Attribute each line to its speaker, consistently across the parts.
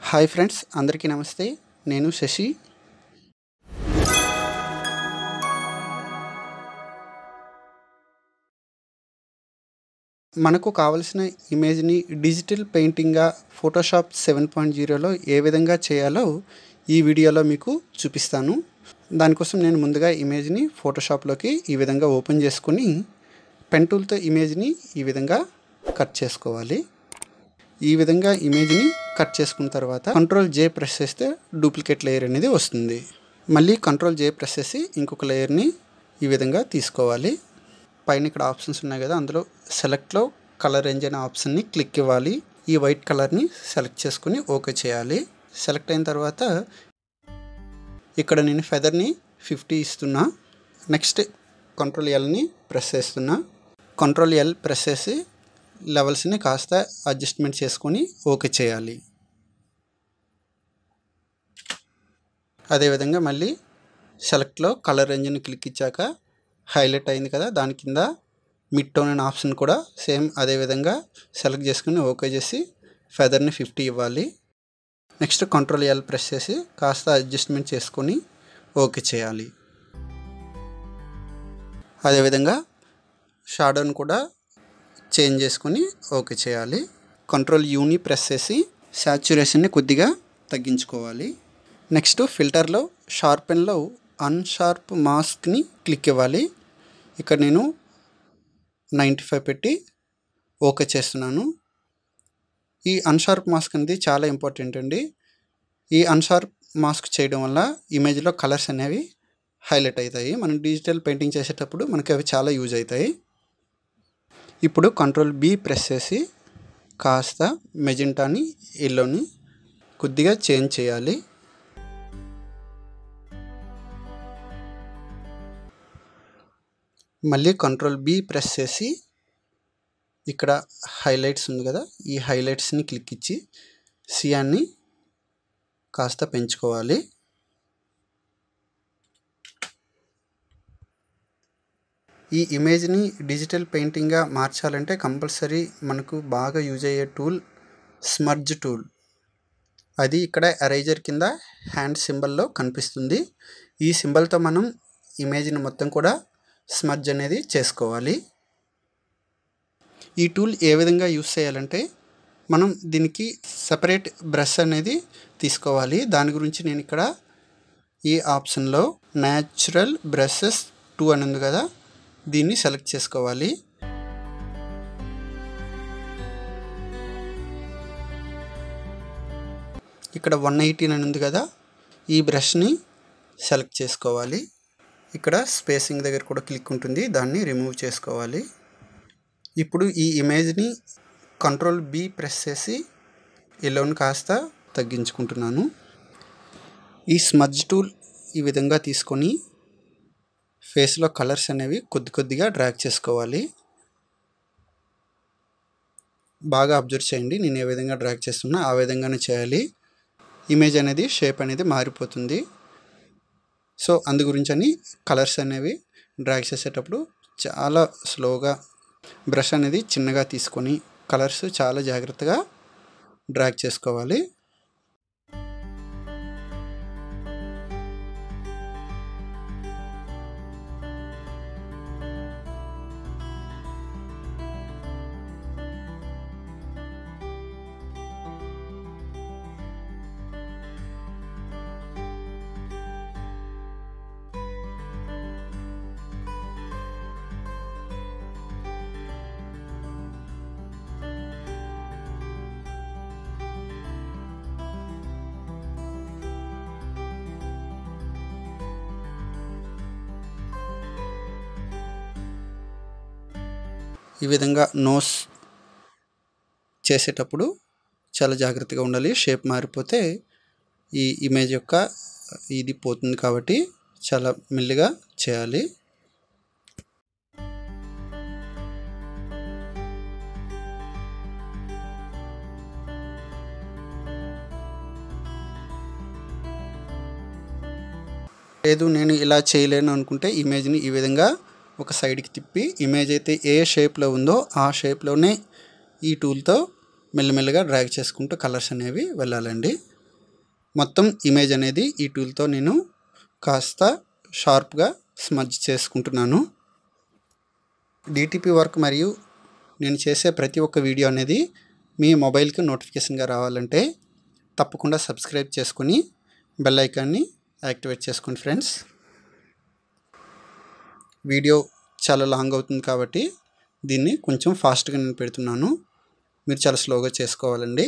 Speaker 1: hi friends అందరికీ నమస్తే నేను శశి మనకు కావలసిన ఇమేజ్ని డిజిటల్ పెయింటింగ్గా ఫోటోషాప్ సెవెన్ పాయింట్ జీరోలో ఏ విధంగా చేయాలో ఈ వీడియోలో మీకు చూపిస్తాను దానికోసం నేను ముందుగా ఇమేజ్ని ఫోటోషాప్లోకి ఈ విధంగా ఓపెన్ చేసుకొని పెన్ టూల్తో ఇమేజ్ని ఈ విధంగా కట్ చేసుకోవాలి ఈ విధంగా ఇమేజ్ని కట్ చేసుకున్న తర్వాత కంట్రోల్ జే ప్రెస్ చేస్తే డూప్లికేట్ లేయర్ అనేది వస్తుంది మళ్ళీ కంట్రోల్ జే ప్రెస్ చేసి ఇంకొక లేయర్ని ఈ విధంగా తీసుకోవాలి పైన ఇక్కడ ఆప్షన్స్ ఉన్నాయి కదా అందులో సెలెక్ట్లో కలర్ రేంజ్ అనే ఆప్షన్ని క్లిక్ ఇవ్వాలి ఈ వైట్ కలర్ని సెలెక్ట్ చేసుకుని ఓకే చేయాలి సెలెక్ట్ అయిన తర్వాత ఇక్కడ నేను ఫెదర్ని ఫిఫ్టీ ఇస్తున్నా నెక్స్ట్ కంట్రోల్ ఎల్ని ప్రెస్ చేస్తున్నా కంట్రోల్ ఎల్ ప్రెస్ చేసి లెవెల్స్ని కాస్త అడ్జస్ట్మెంట్ చేసుకొని ఓకే చేయాలి అదేవిధంగా మళ్ళీ సెలెక్ట్లో కలర్ రేంజ్ని క్లిక్ ఇచ్చాక హైలైట్ అయింది కదా దాని కింద మిడ్ టోన్ అనే ఆప్షన్ కూడా సేమ్ అదేవిధంగా సెలెక్ట్ చేసుకుని ఓకే చేసి ఫెదర్ని ఫిఫ్టీ ఇవ్వాలి నెక్స్ట్ కంట్రోల్ ఎల్ ప్రెస్ చేసి కాస్త అడ్జస్ట్మెంట్ చేసుకొని ఓకే చేయాలి అదేవిధంగా షాడోని కూడా చేంజ్ చేసుకొని ఓకే చేయాలి కంట్రోల్ యూని ప్రెస్ చేసి శాచురేషన్ని కొద్దిగా తగ్గించుకోవాలి నెక్స్ట్ ఫిల్టర్లో షార్పెన్లో అన్షార్ప్ మాస్క్ని క్లిక్ ఇవ్వాలి ఇక్కడ నేను నైంటీ ఫైవ్ పెట్టి ఓకే చేస్తున్నాను ఈ అన్షార్ప్ మాస్క్ అనేది చాలా ఇంపార్టెంట్ అండి ఈ అన్షార్ప్ మాస్క్ చేయడం వల్ల ఇమేజ్లో కలర్స్ అనేవి హైలైట్ అవుతాయి మనం డిజిటల్ పెయింటింగ్ చేసేటప్పుడు మనకి అవి చాలా యూజ్ అవుతాయి ఇప్పుడు కంట్రోల్ బి ప్రెస్ చేసి కాస్త మెజెంటాని ఎల్లోని కొద్దిగా చేంజ్ చేయాలి మళ్ళీ కంట్రోల్ బి ప్రెస్ చేసి ఇక్కడ హైలైట్స్ ఉంది కదా ఈ హైలైట్స్ని క్లిక్ ఇచ్చి సియాన్ని కాస్త పెంచుకోవాలి ఈ ఇమేజ్ని డిజిటల్ పెయింటింగ్గా మార్చాలంటే కంపల్సరీ మనకు బాగా యూజ్ అయ్యే టూల్ స్మర్జ్ టూల్ అది ఇక్కడ ఎరైజర్ కింద హ్యాండ్ సింబల్లో కనిపిస్తుంది ఈ సింబల్తో మనం ఇమేజ్ని మొత్తం కూడా స్మర్జ్ అనేది చేసుకోవాలి ఈ టూల్ ఏ విధంగా యూస్ చేయాలంటే మనం దీనికి సపరేట్ బ్రష్ అనేది తీసుకోవాలి దాని గురించి నేను ఇక్కడ ఈ ఆప్షన్లో న్యాచురల్ బ్రషెస్ టూ అని ఉంది కదా దీన్ని సెలెక్ట్ చేసుకోవాలి ఇక్కడ వన్ ఎయిటీన్ అని ఉంది కదా ఈ బ్రష్ని సెలెక్ట్ చేసుకోవాలి ఇక్కడ స్పేసింగ్ దగ్గర కూడా క్లిక్ ఉంటుంది దాన్ని రిమూవ్ చేసుకోవాలి ఇప్పుడు ఈ ఇమేజ్ని కంట్రోల్ బి ప్రెస్ చేసి ఎల్లోని కాస్త తగ్గించుకుంటున్నాను ఈ స్మజ్ టూల్ ఈ విధంగా తీసుకొని ఫేస్లో కలర్స్ అనేవి కొద్ది కొద్దిగా డ్రాగ్ చేసుకోవాలి బాగా అబ్జర్వ్ చేయండి నేను ఏ విధంగా డ్రాగ్ చేస్తున్నా ఆ విధంగానే చేయాలి ఇమేజ్ అనేది షేప్ అనేది మారిపోతుంది సో అందు గురించి అని కలర్స్ అనేవి డ్రాగ్ చేసేటప్పుడు చాలా స్లోగా బ్రష్ అనేది చిన్నగా తీసుకొని కలర్స్ చాలా జాగ్రత్తగా డ్రాగ్ చేసుకోవాలి ఈ విధంగా నోస్ చేసేటప్పుడు చాలా జాగ్రత్తగా ఉండాలి షేప్ మారిపోతే ఈ ఇమేజ్ యొక్క ఇది పోతుంది కాబట్టి చాలా మెల్లిగా చేయాలి లేదు నేను ఇలా చేయలేను అనుకుంటే ఇమేజ్ని ఈ విధంగా ఒక సైడ్కి తిప్పి ఇమేజ్ అయితే ఏ షేప్లో ఉందో ఆ షేప్లోనే ఈ టూల్తో మెల్లమెల్లగా డ్రాగ్ చేసుకుంటూ కలర్స్ అనేవి వెళ్ళాలండి మొత్తం ఇమేజ్ అనేది ఈ టూల్తో నేను కాస్త షార్ప్గా స్మజ్ చేసుకుంటున్నాను డిటిపి వర్క్ మరియు నేను చేసే ప్రతి ఒక్క వీడియో అనేది మీ మొబైల్కి నోటిఫికేషన్గా రావాలంటే తప్పకుండా సబ్స్క్రైబ్ చేసుకుని బెల్ ఐకాన్ని యాక్టివేట్ చేసుకోండి ఫ్రెండ్స్ వీడియో చాలా లాంగ్ అవుతుంది కాబట్టి దీన్ని కొంచెం ఫాస్ట్గా నేను పెడుతున్నాను మీరు చాలా స్లోగా చేసుకోవాలండి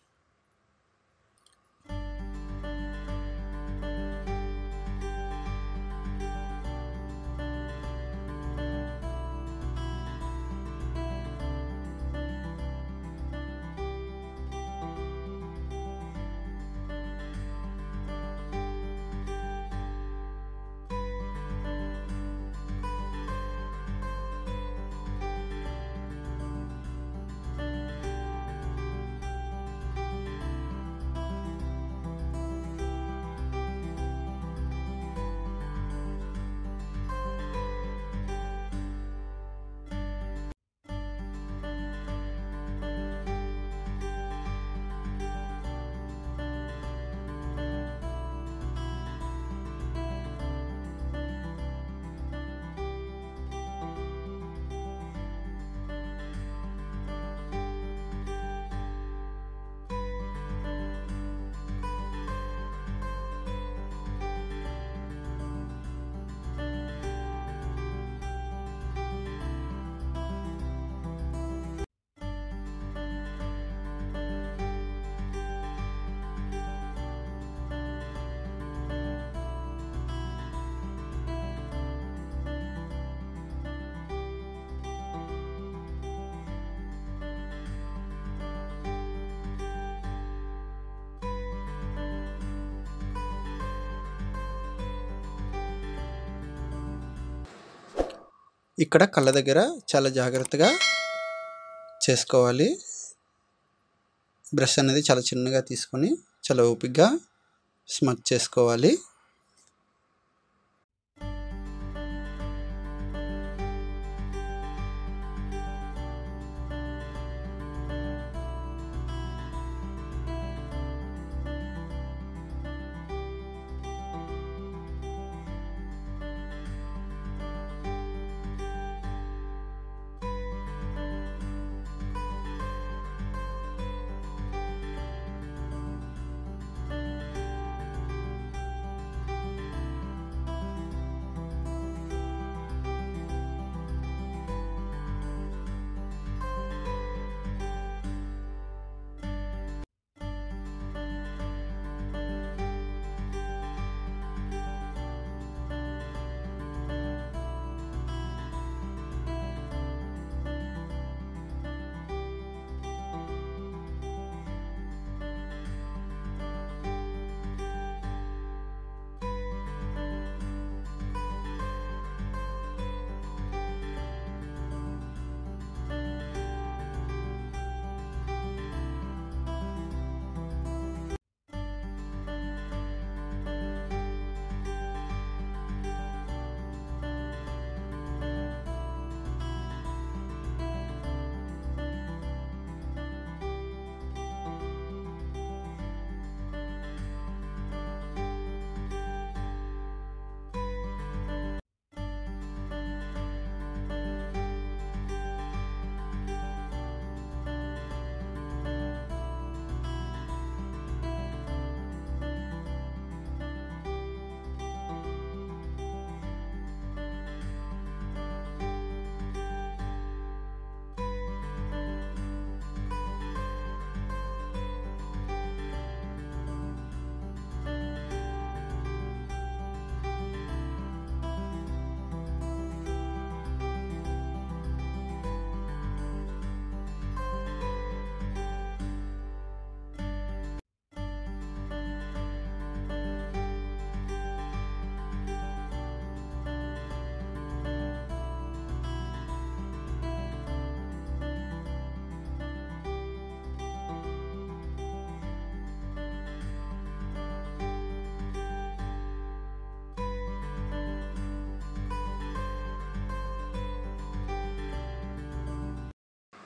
Speaker 1: ఇక్కడ కళ్ళ దగ్గర చాలా జాగ్రత్తగా చేసుకోవాలి బ్రష్ అనేది చాలా చిన్నగా తీసుకొని చాలా ఓపిక్గా స్మచ్ చేసుకోవాలి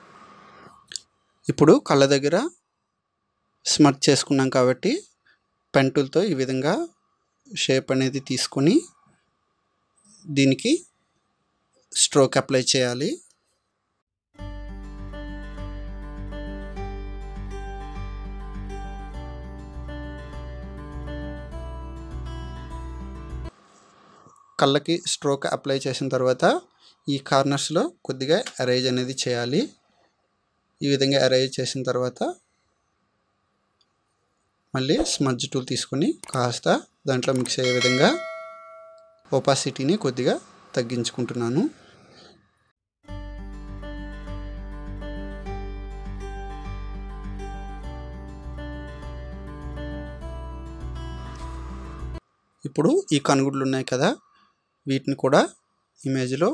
Speaker 1: ఇప్పుడు కళ్ళ దగ్గర స్మచ్ చేసుకున్నాం కాబట్టి పెన్ టూల్తో ఈ విధంగా షేప్ అనేది తీసుకొని దీనికి స్ట్రోక్ అప్లై చేయాలి కళ్ళకి స్ట్రోక్ అప్లై చేసిన తర్వాత ఈ కార్నర్స్లో కొద్దిగా అరేంజ్ అనేది చేయాలి ఈ విధంగా అరేంజ్ చేసిన తర్వాత మళ్ళీ స్మడ్జ్ టూల్ తీసుకొని కాస్త దాంట్లో మిక్స్ అయ్యే విధంగా ఒపాసిటీని కొద్దిగా తగ్గించుకుంటున్నాను ఇప్పుడు ఈ కనుగుడ్లు ఉన్నాయి కదా వీటిని కూడా ఇమేజ్లో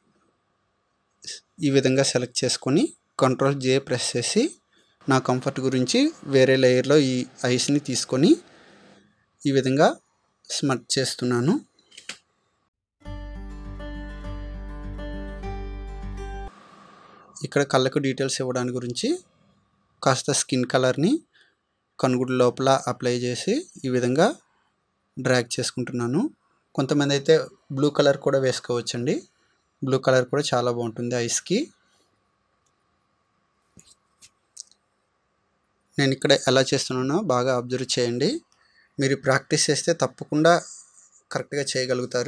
Speaker 1: ఈ విధంగా సెలెక్ట్ చేసుకొని కంట్రోల్ జే ప్రెస్ చేసి నా కంఫర్ట్ గురించి వేరే లేయర్లో ఈ ఐస్ని తీసుకొని ఈ విధంగా స్మట్ చేస్తున్నాను ఇక్కడ కళ్ళకు డీటెయిల్స్ ఇవ్వడానికి గురించి కాస్త స్కిన్ కలర్ని కనుగుడు లోపల అప్లై చేసి ఈ విధంగా డ్రాగ్ చేసుకుంటున్నాను కొంతమంది అయితే బ్లూ కలర్ కూడా వేసుకోవచ్చండి బ్లూ కలర్ కూడా చాలా బాగుంటుంది ఐస్కి నేను ఇక్కడ ఎలా చేస్తున్నానో బాగా అబ్జర్వ్ చేయండి మీరు ప్రాక్టీస్ చేస్తే తప్పకుండా కరెక్ట్గా చేయగలుగుతారు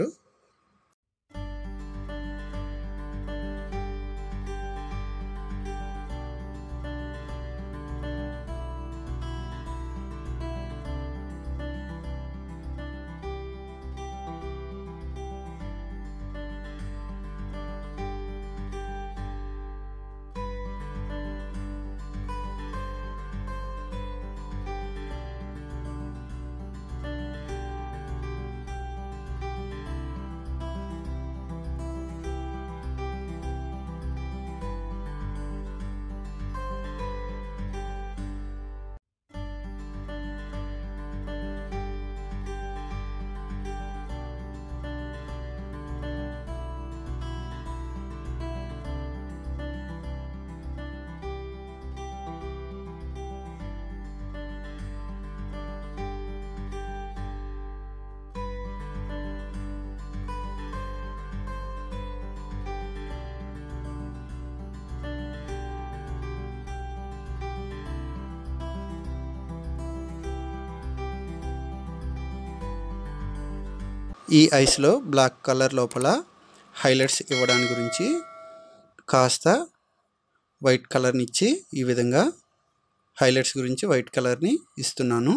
Speaker 1: ఈ ఐస్లో బ్లాక్ కలర్ లోపల హైలైట్స్ ఇవ్వడానికి గురించి కాస్త వైట్ కలర్ని ఇచ్చి ఈ విధంగా హైలైట్స్ గురించి వైట్ కలర్ని ఇస్తున్నాను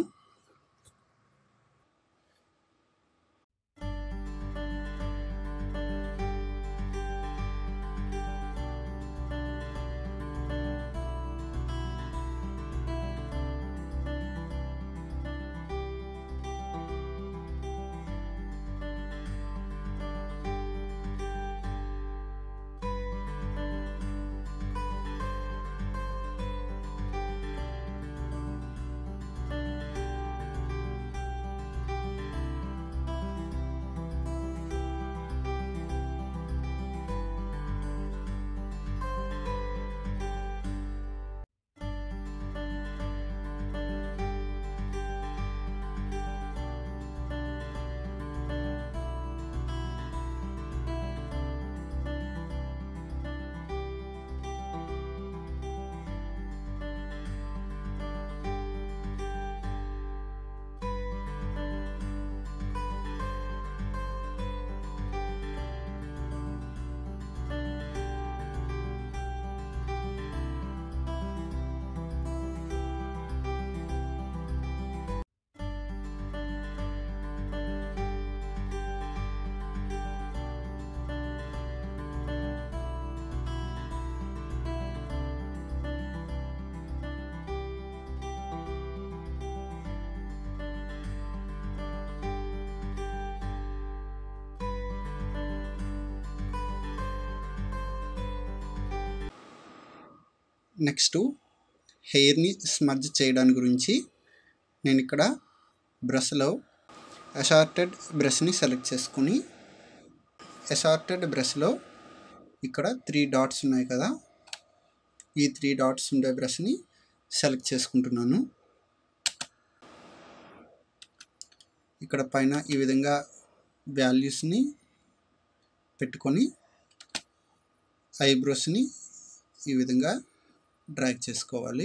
Speaker 1: నెక్స్ట్ హెయిర్ని స్మర్జ్ చేయడానికి గురించి నేను ఇక్కడ బ్రష్లో అసార్టెడ్ బ్రష్ని సెలెక్ట్ చేసుకుని అసార్టెడ్ బ్రష్లో ఇక్కడ త్రీ డాట్స్ ఉన్నాయి కదా ఈ త్రీ డాట్స్ ఉండే బ్రష్ని సెలెక్ట్ చేసుకుంటున్నాను ఇక్కడ పైన ఈ విధంగా వాల్యూస్ని పెట్టుకొని ఐబ్రోస్ని ఈ విధంగా డ్రాగ్ చేసుకోవాలి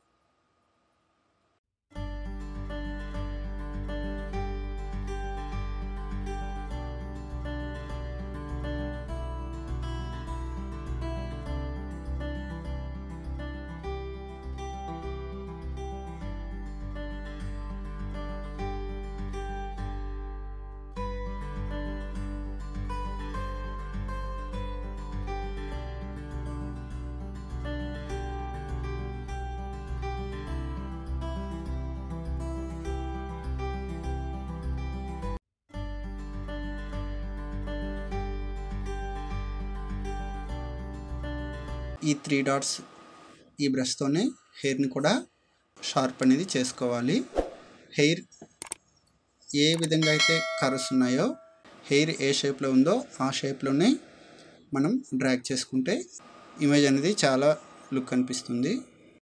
Speaker 1: ఈ త్రీ డాట్స్ ఈ బ్రష్తోనే హెయిర్ని కూడా షార్ప్ అనేది చేసుకోవాలి హెయిర్ ఏ విధంగా అయితే కర్వ్స్ ఉన్నాయో హెయిర్ ఏ షేప్లో ఉందో ఆ షేప్లోనే మనం డ్రాగ్ చేసుకుంటే ఇమేజ్ అనేది చాలా లుక్ అనిపిస్తుంది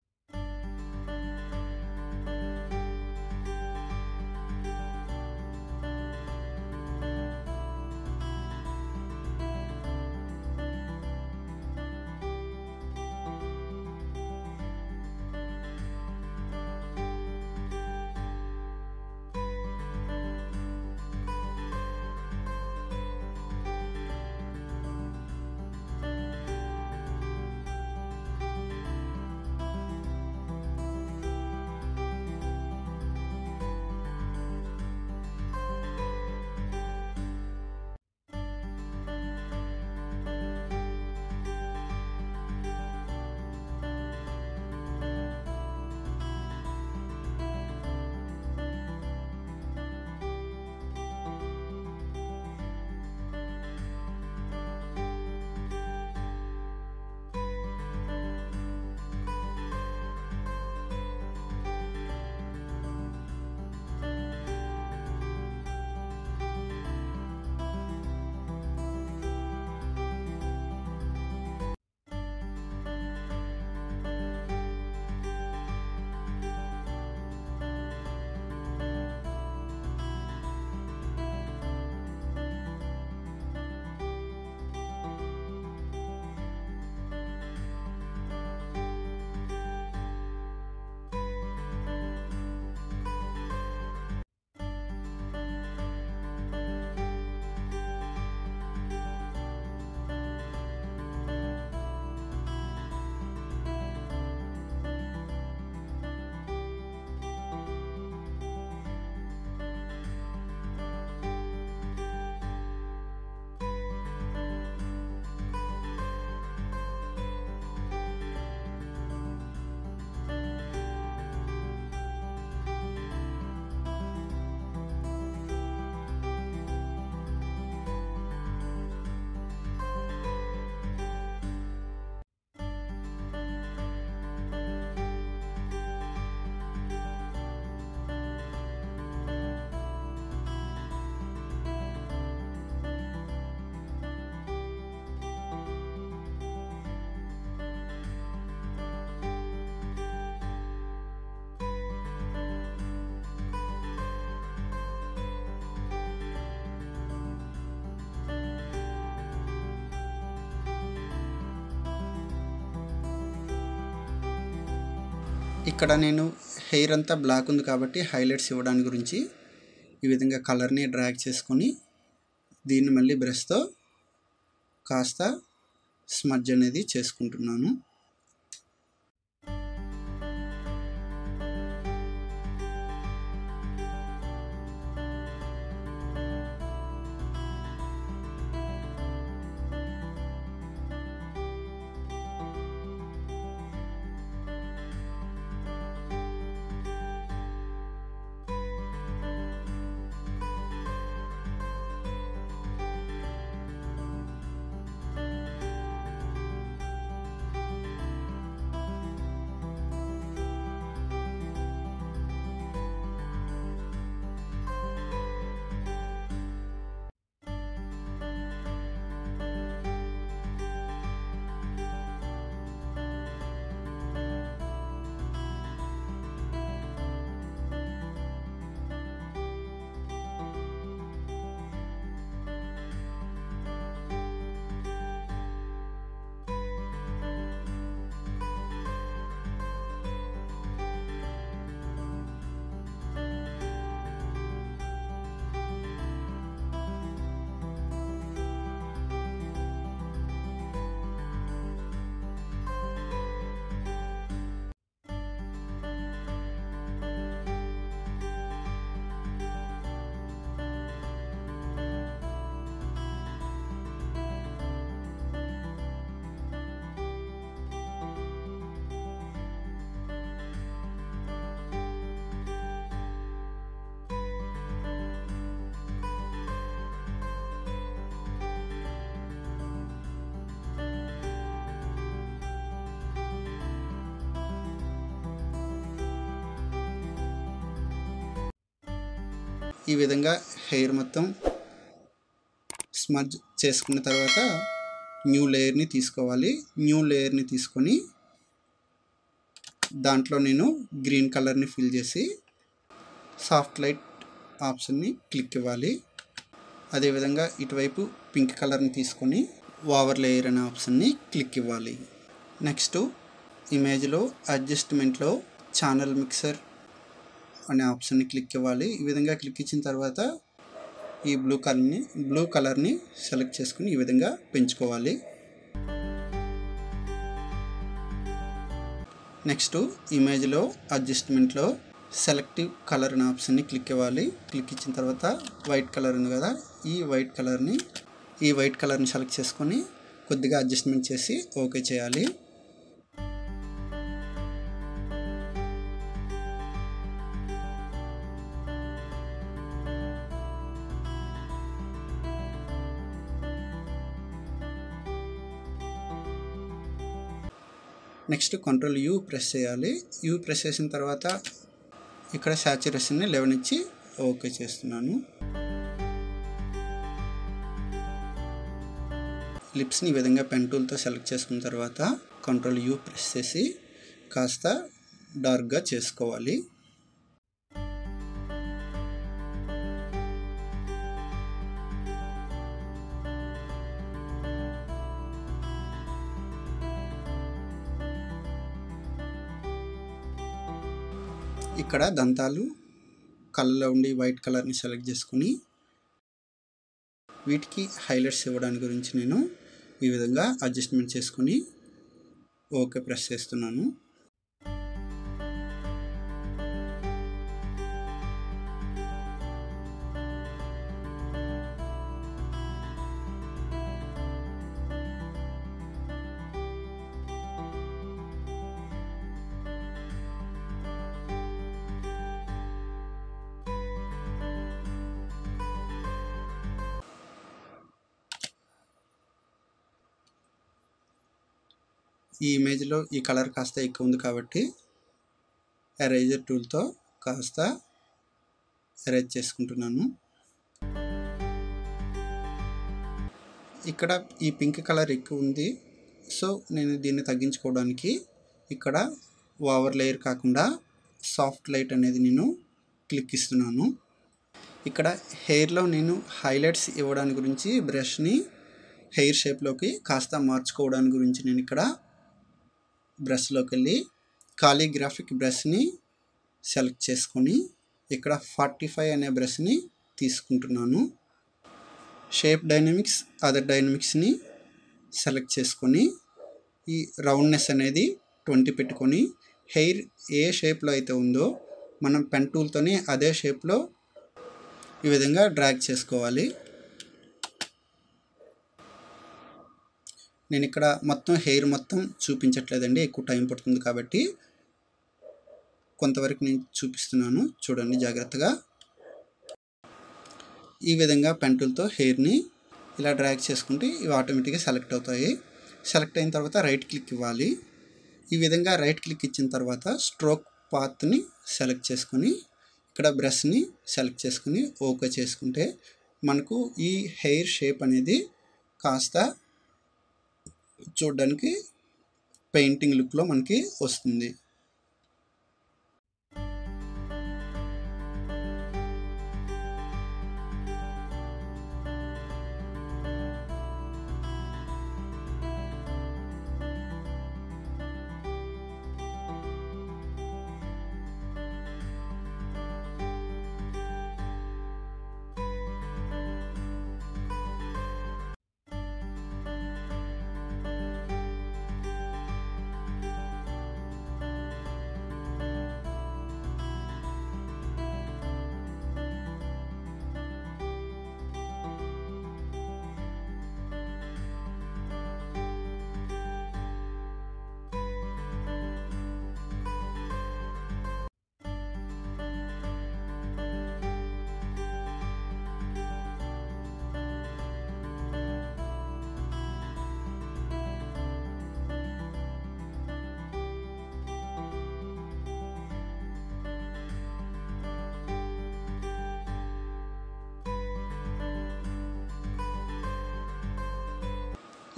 Speaker 1: ఇక్కడ నేను హెయిర్ అంతా బ్లాక్ ఉంది కాబట్టి హైలైట్స్ ఇవ్వడానికి గురించి ఈ విధంగా కలర్ని డ్రాగ్ చేసుకొని దీన్ని మళ్ళీ బ్రష్తో కాస్త స్మడ్జ్ అనేది చేసుకుంటున్నాను ఈ విధంగా హెయిర్ మొత్తం స్మజ్ చేసుకున్న తర్వాత న్యూ లేయర్ని తీసుకోవాలి న్యూ లేయర్ని తీసుకొని దాంట్లో నేను గ్రీన్ కలర్ని ఫిల్ చేసి సాఫ్ట్ లైట్ ఆప్షన్ని క్లిక్ ఇవ్వాలి అదేవిధంగా ఇటువైపు పింక్ కలర్ని తీసుకొని ఓవర్ లేయర్ అనే ఆప్షన్ని క్లిక్ ఇవ్వాలి నెక్స్ట్ ఇమేజ్లో అడ్జస్ట్మెంట్లో ఛానల్ మిక్సర్ అనే ఆప్షన్ని క్లిక్ ఇవ్వాలి ఈ విధంగా క్లిక్ ఇచ్చిన తర్వాత ఈ బ్లూ కలర్ని బ్లూ కలర్ని సెలెక్ట్ చేసుకుని ఈ విధంగా పెంచుకోవాలి నెక్స్ట్ ఇమేజ్లో అడ్జస్ట్మెంట్లో సెలెక్టివ్ కలర్ అనే ఆప్షన్ని క్లిక్ ఇవ్వాలి క్లిక్ ఇచ్చిన తర్వాత వైట్ కలర్ ఉంది కదా ఈ వైట్ కలర్ని ఈ వైట్ కలర్ని సెలెక్ట్ చేసుకొని కొద్దిగా అడ్జస్ట్మెంట్ చేసి ఓకే చేయాలి నెక్స్ట్ కంట్రోల్ యూ ప్రెస్ చేయాలి యూ ప్రెస్ చేసిన తర్వాత ఇక్కడ శాచురేషన్ని లెవెన్ ఇచ్చి ఓకే చేస్తున్నాను లిప్స్ని ఈ విధంగా పెన్ టూల్తో సెలెక్ట్ చేసుకున్న తర్వాత కంట్రోల్ యూ ప్రెస్ చేసి కాస్త డార్క్గా చేసుకోవాలి ఇక్కడ దంతాలు కళ్ళలో ఉండి వైట్ కలర్ని సెలెక్ట్ చేసుకుని వీటికి హైలైట్స్ ఇవ్వడానికి గురించి నేను ఈ విధంగా అడ్జస్ట్మెంట్ చేసుకుని ఓకే ప్రెస్ చేస్తున్నాను ఈ ఇమేజ్లో ఈ కలర్ కాస్త ఎక్కువ ఉంది కాబట్టి ఎరేజర్ టూల్తో కాస్త ఎరేజ్ చేసుకుంటున్నాను ఇక్కడ ఈ పింక్ కలర్ ఎక్కువ ఉంది సో నేను దీన్ని తగ్గించుకోవడానికి ఇక్కడ ఓవర్ లేయర్ కాకుండా సాఫ్ట్ లైట్ అనేది నేను క్లిక్ ఇస్తున్నాను ఇక్కడ హెయిర్లో నేను హైలైట్స్ ఇవ్వడానికి గురించి బ్రష్ని హెయిర్ షేప్లోకి కాస్త మార్చుకోవడానికి గురించి నేను ఇక్కడ బ్రష్లోకి వెళ్ళి కాలీగ్రాఫిక్ బ్రష్ని సెలెక్ట్ చేసుకొని ఇక్కడ ఫార్టీ ఫైవ్ అనే బ్రష్ని తీసుకుంటున్నాను షేప్ డైనమిక్స్ అదర్ డైనమిక్స్ని సెలెక్ట్ చేసుకొని ఈ రౌండ్నెస్ అనేది ట్వంటీ పెట్టుకొని హెయిర్ ఏ షేప్లో అయితే ఉందో మనం పెన్ టూల్తోని అదే షేప్లో ఈ విధంగా డ్రాగ్ చేసుకోవాలి నేను ఇక్కడ మొత్తం హెయిర్ మొత్తం చూపించట్లేదండి ఎక్కువ టైం పడుతుంది కాబట్టి కొంతవరకు నేను చూపిస్తున్నాను చూడండి జాగ్రత్తగా ఈ విధంగా పెంటులతో హెయిర్ని ఇలా డ్రాగ్ చేసుకుంటే ఇవి ఆటోమేటిక్గా సెలెక్ట్ అవుతాయి సెలెక్ట్ అయిన తర్వాత రైట్ క్లిక్ ఇవ్వాలి ఈ విధంగా రైట్ క్లిక్ ఇచ్చిన తర్వాత స్ట్రోక్ పాత్ని సెలెక్ట్ చేసుకొని ఇక్కడ బ్రష్ని సెలెక్ట్ చేసుకుని ఓకే చేసుకుంటే మనకు ఈ హెయిర్ షేప్ అనేది కాస్త చూడడానికి పెయింటింగ్ లుక్లో మనకి వస్తుంది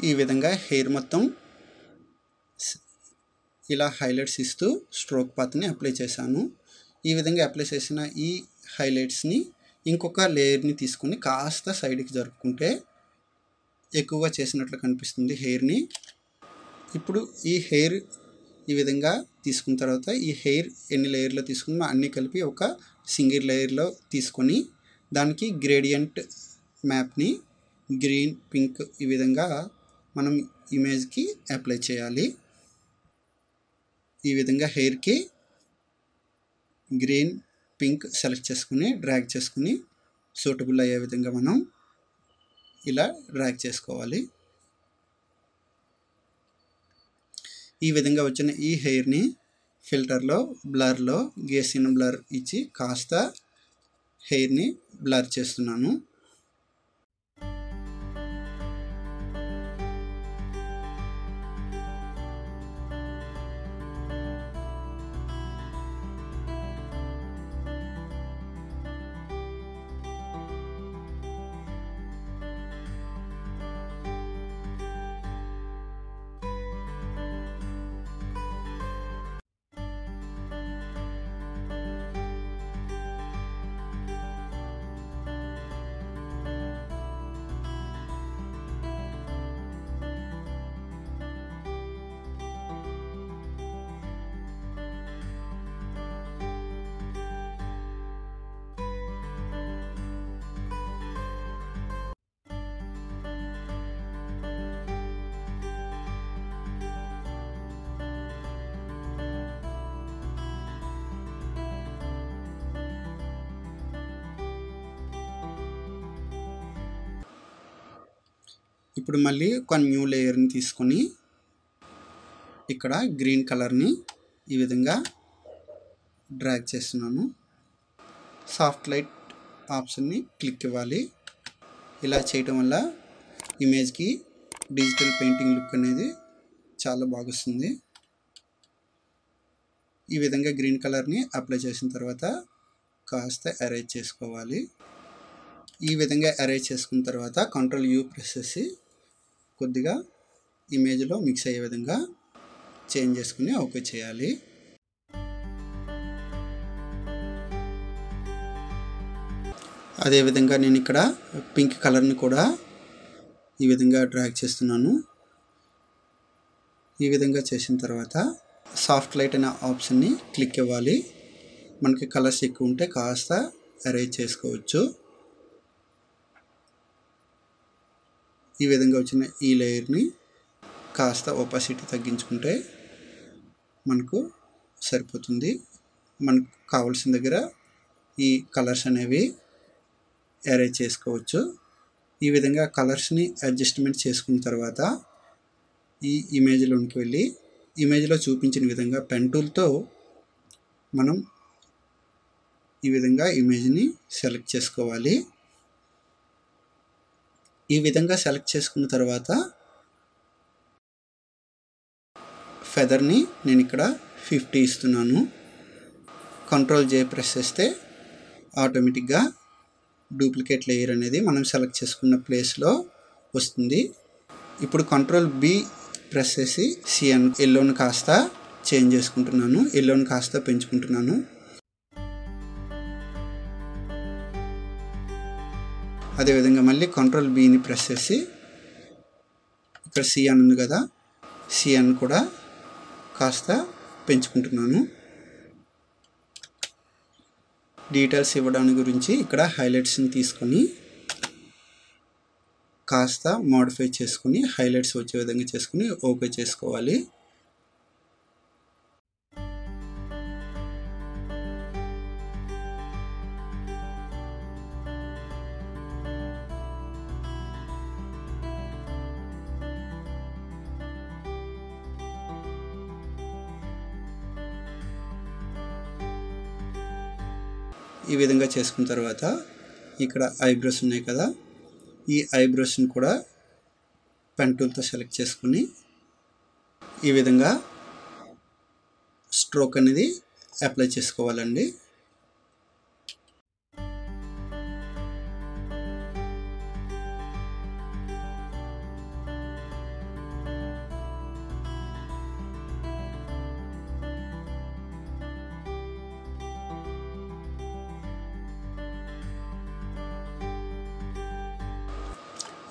Speaker 1: ఈ విధంగా హెయిర్ మొత్తం ఇలా హైలైట్స్ ఇస్తూ స్ట్రోక్ పాత్ని అప్లై చేశాను ఈ విధంగా అప్లై చేసిన ఈ హైలైట్స్ని ఇంకొక లేయర్ని తీసుకుని కాస్త సైడ్కి జరుపుకుంటే ఎక్కువగా చేసినట్లు కనిపిస్తుంది హెయిర్ని ఇప్పుడు ఈ హెయిర్ ఈ విధంగా తీసుకున్న తర్వాత ఈ హెయిర్ ఎన్ని లేయర్లో తీసుకున్నా అన్నీ కలిపి ఒక సింగిల్ లేయర్లో తీసుకొని దానికి గ్రేడియంట్ మ్యాప్ని గ్రీన్ పింక్ ఈ విధంగా మనం ఇమేజ్కి అప్లై చేయాలి ఈ విధంగా హెయిర్కి గ్రీన్ పింక్ సెలెక్ట్ చేసుకుని డ్రాగ్ చేసుకుని సూటబుల్ అయ్యే విధంగా మనం ఇలా డ్రాగ్ చేసుకోవాలి ఈ విధంగా వచ్చిన ఈ హెయిర్ని ఫిల్టర్లో బ్లర్లో గేసిన బ్లర్ ఇచ్చి కాస్త హెయిర్ని బ్లర్ చేస్తున్నాను ఇప్పుడు మళ్ళీ ఒక న్యూ లేయర్ని తీసుకొని ఇక్కడ గ్రీన్ కలర్ని ఈ విధంగా డ్రాగ్ చేస్తున్నాను సాఫ్ట్ లైట్ ఆప్షన్ని క్లిక్ ఇవ్వాలి ఇలా చేయటం వల్ల ఇమేజ్కి డిజిటల్ పెయింటింగ్ లుక్ అనేది చాలా బాగుస్తుంది ఈ విధంగా గ్రీన్ కలర్ని అప్లై చేసిన తర్వాత కాస్త అరేంజ్ చేసుకోవాలి ఈ విధంగా అరేంజ్ చేసుకున్న తర్వాత కంట్రోల్ యూ ప్రెస్ చేసి కొద్దిగా ఇమేజ్లో మిక్స్ అయ్యే విధంగా చేంజ్ చేసుకుని ఓకే చేయాలి అదేవిధంగా నేను ఇక్కడ పింక్ కలర్ని కూడా ఈ విధంగా డ్రాగ్ చేస్తున్నాను ఈ విధంగా చేసిన తర్వాత సాఫ్ట్ లైట్ అనే ఆప్షన్ని క్లిక్ ఇవ్వాలి మనకి కలర్స్ ఎక్కువ ఉంటే కాస్త అరేంజ్ చేసుకోవచ్చు ఈ విధంగా వచ్చిన ఈ లేయర్ని కాస్త ఒపాసిటీ తగ్గించుకుంటే మనకు సరిపోతుంది మనకు కావాల్సిన దగ్గర ఈ కలర్స్ అనేవి అరేంజ్ చేసుకోవచ్చు ఈ విధంగా కలర్స్ని అడ్జస్ట్మెంట్ చేసుకున్న తర్వాత ఈ ఇమేజ్లోనికి వెళ్ళి ఇమేజ్లో చూపించిన విధంగా పెన్ టూల్తో మనం ఈ విధంగా ఇమేజ్ని సెలెక్ట్ చేసుకోవాలి ఈ విధంగా సెలెక్ట్ చేసుకున్న తర్వాత ఫెదర్ని నేను ఇక్కడ ఫిఫ్టీ ఇస్తున్నాను కంట్రోల్ జే ప్రెస్ చేస్తే ఆటోమేటిక్గా డూప్లికేట్ లేయర్ అనేది మనం సెలెక్ట్ చేసుకున్న ప్లేస్లో వస్తుంది ఇప్పుడు కంట్రోల్ బి ప్రెస్ చేసి సిఎన్ ఎల్లోని కాస్త చేంజ్ చేసుకుంటున్నాను ఎల్లోని కాస్త పెంచుకుంటున్నాను అదేవిధంగా మళ్ళీ కంట్రోల్ బిని ప్రెస్ చేసి ఇక్కడ సిఎన్ ఉంది కదా సిఎన్ కూడా కాస్త పెంచుకుంటున్నాను డీటెయిల్స్ ఇవ్వడానికి గురించి ఇక్కడ హైలైట్స్ని తీసుకొని కాస్త మోడిఫై చేసుకుని హైలైట్స్ వచ్చే విధంగా చేసుకుని ఓకే చేసుకోవాలి ఈ విధంగా చేసుకున్న తర్వాత ఇక్కడ ఐబ్రోస్ ఉన్నాయి కదా ఈ ఐబ్రోస్ని కూడా పెన్ టూల్తో సెలెక్ట్ చేసుకుని ఈ విధంగా స్ట్రోక్ అనేది అప్లై చేసుకోవాలండి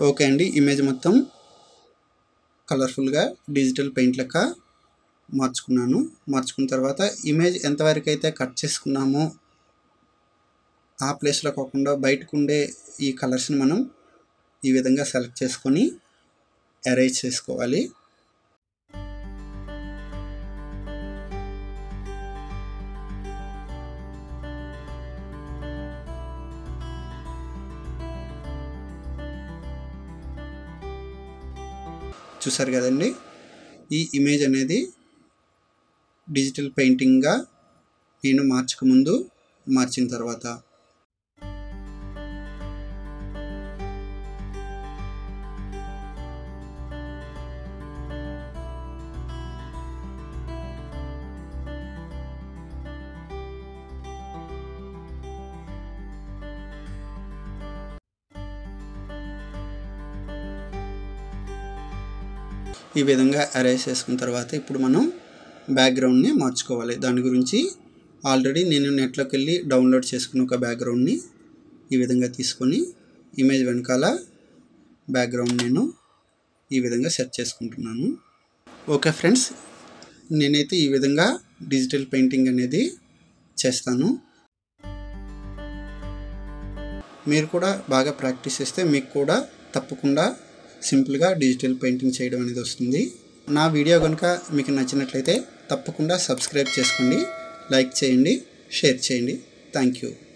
Speaker 1: ఓకే అండి ఇమేజ్ మొత్తం కలర్ఫుల్గా డిజిటల్ పెయింట్ లెక్క మార్చుకున్నాను మార్చుకున్న తర్వాత ఇమేజ్ ఎంతవరకు అయితే కట్ చేసుకున్నామో ఆ ప్లేస్లో కాకుండా బయటకు ఉండే ఈ కలర్స్ని మనం ఈ విధంగా సెలెక్ట్ చేసుకొని అరేంజ్ చేసుకోవాలి చూసారు కదండి ఈ ఇమేజ్ అనేది డిజిటల్ పెయింటింగ్గా నేను మార్చకముందు మార్చిన తర్వాత ఈ విధంగా అరేంజ్ చేసుకున్న తర్వాత ఇప్పుడు మనం బ్యాక్గ్రౌండ్ని మార్చుకోవాలి దాని గురించి ఆల్రెడీ నేను నెట్లోకి వెళ్ళి డౌన్లోడ్ చేసుకున్న ఒక బ్యాక్గ్రౌండ్ని ఈ విధంగా తీసుకొని ఇమేజ్ వెనకాల బ్యాక్గ్రౌండ్ నేను ఈ విధంగా సెట్ చేసుకుంటున్నాను ఓకే ఫ్రెండ్స్ నేనైతే ఈ విధంగా డిజిటల్ పెయింటింగ్ అనేది చేస్తాను మీరు కూడా బాగా ప్రాక్టీస్ చేస్తే మీకు కూడా తప్పకుండా సింపుల్గా డిజిటల్ పెయింటింగ్ చేయడం అనేది వస్తుంది నా వీడియో కనుక మీకు నచ్చినట్లయితే తప్పకుండా సబ్స్క్రైబ్ చేసుకోండి లైక్ చేయండి షేర్ చేయండి థ్యాంక్ యూ